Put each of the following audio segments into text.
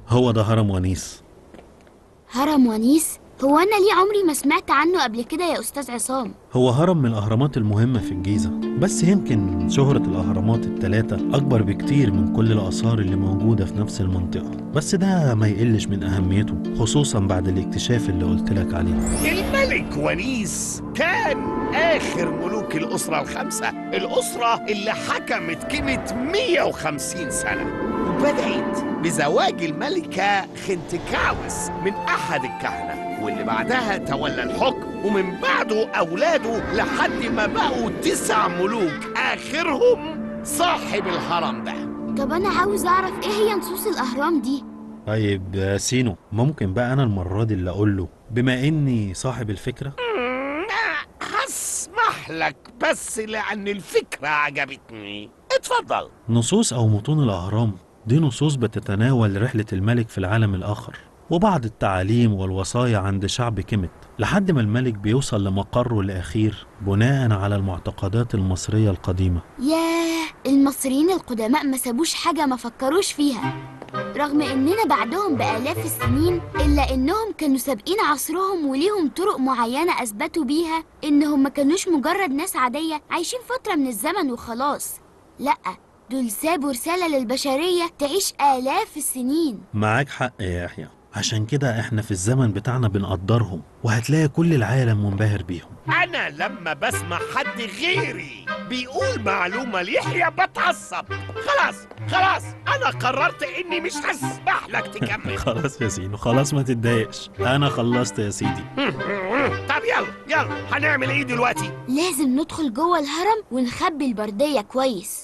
هو ده هرم ونيس هرم ونيس هو انا ليه عمري ما سمعت عنه قبل كده يا استاذ عصام هو هرم من الأهرامات المهمة في الجيزة بس يمكن شهرة الأهرامات التلاتة أكبر بكتير من كل الآثار اللي موجودة في نفس المنطقة بس ده ما يقلش من أهميته خصوصا بعد الاكتشاف اللي قلت لك عليه الملك ونيس كان آخر ملوك الأسرة الخمسة الأسرة اللي حكمت قيمة 150 سنة وبدأت بزواج الملكة خنتكاوس من أحد الكهنة واللي بعدها تولى الحكم ومن بعده أولاده لحد ما بقوا تسع ملوك آخرهم صاحب الهرم ده طب انا عاوز اعرف ايه هي نصوص الاهرام دي طيب يا سينو ممكن بقى أنا المرة دي اللي أقول له بما إني صاحب الفكرة مم، هسمح لك بس لأن الفكرة عجبتني اتفضل نصوص أو متون الأهرام دي نصوص بتتناول رحلة الملك في العالم الآخر وبعض التعاليم والوصايا عند شعب كيمت لحد ما الملك بيوصل لمقره الأخير بناء على المعتقدات المصرية القديمة ياه المصريين القدماء ما سابوش حاجة ما فكروش فيها رغم اننا بعدهم بآلاف السنين الا انهم كانوا سابقين عصرهم وليهم طرق معينة اثبتوا بيها انهم ما كانوش مجرد ناس عادية عايشين فترة من الزمن وخلاص لا دول سابوا رسالة للبشرية تعيش آلاف السنين معاك حق يا يحيى عشان كده احنا في الزمن بتاعنا بنقدرهم وهتلاقي كل العالم منبهر بيهم أنا لما بسمع حد غيري بيقول معلومة ليحيى بتعصب خلاص خلاص أنا قررت إني مش هسمح لك تكمل خلاص يا سينو خلاص ما تتضايقش انا خلصت يا سيدي طب يلا يلا هنعمل إيه دلوقتي؟ لازم ندخل جوه الهرم ونخبي البردية كويس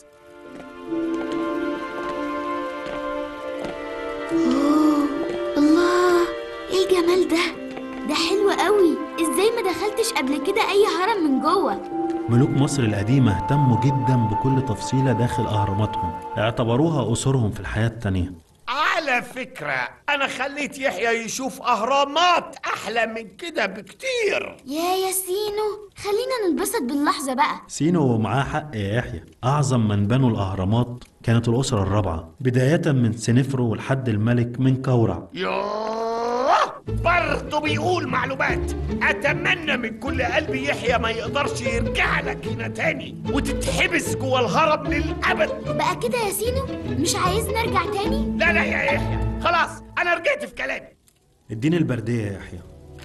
أوه، الله ايه الجمال ده ده حلو قوي ازاي ما دخلتش قبل كده اي هرم من جوه ملوك مصر القديمة اهتموا جدا بكل تفصيلة داخل أهراماتهم اعتبروها أسرهم في الحياة التانية على فكرة أنا خليت يحيى يشوف أهرامات أحلى من كده بكتير يا ياسينو خلينا ننبسط باللحظة بقى سينو معاه حق يا يحيى أعظم من بنوا الأهرامات كانت الأسرة الرابعة بداية من سنفرو لحد الملك من كورع يوه برضه بيقول معلومات أتمنى من كل قلبي يحيى ما يقدرش يرجع لك هنا تاني وتتحبس جوه الهرم للأبد بقى كده يا سينو مش عايز نرجع تاني لا لا يا يحيى خلاص أنا رجعت في كلامي اديني البردية يا يحيى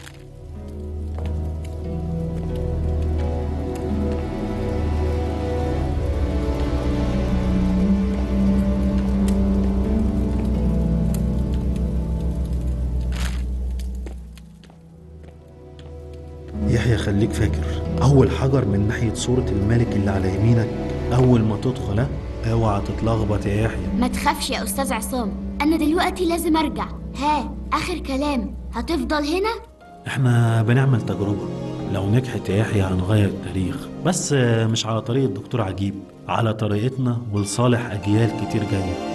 يحيى خليك فاكر أول حجر من ناحية صورة الملك اللي على يمينك أول ما تدخل ها؟ اوعى تتلخبط يا يحيى ما تخافش يا أستاذ عصام أنا دلوقتي لازم أرجع ها آخر كلام هتفضل هنا احنا بنعمل تجربة لو نجحت يا يحيى هنغير التاريخ بس آه، مش على طريقة الدكتور عجيب على طريقتنا ولصالح أجيال كتير جاية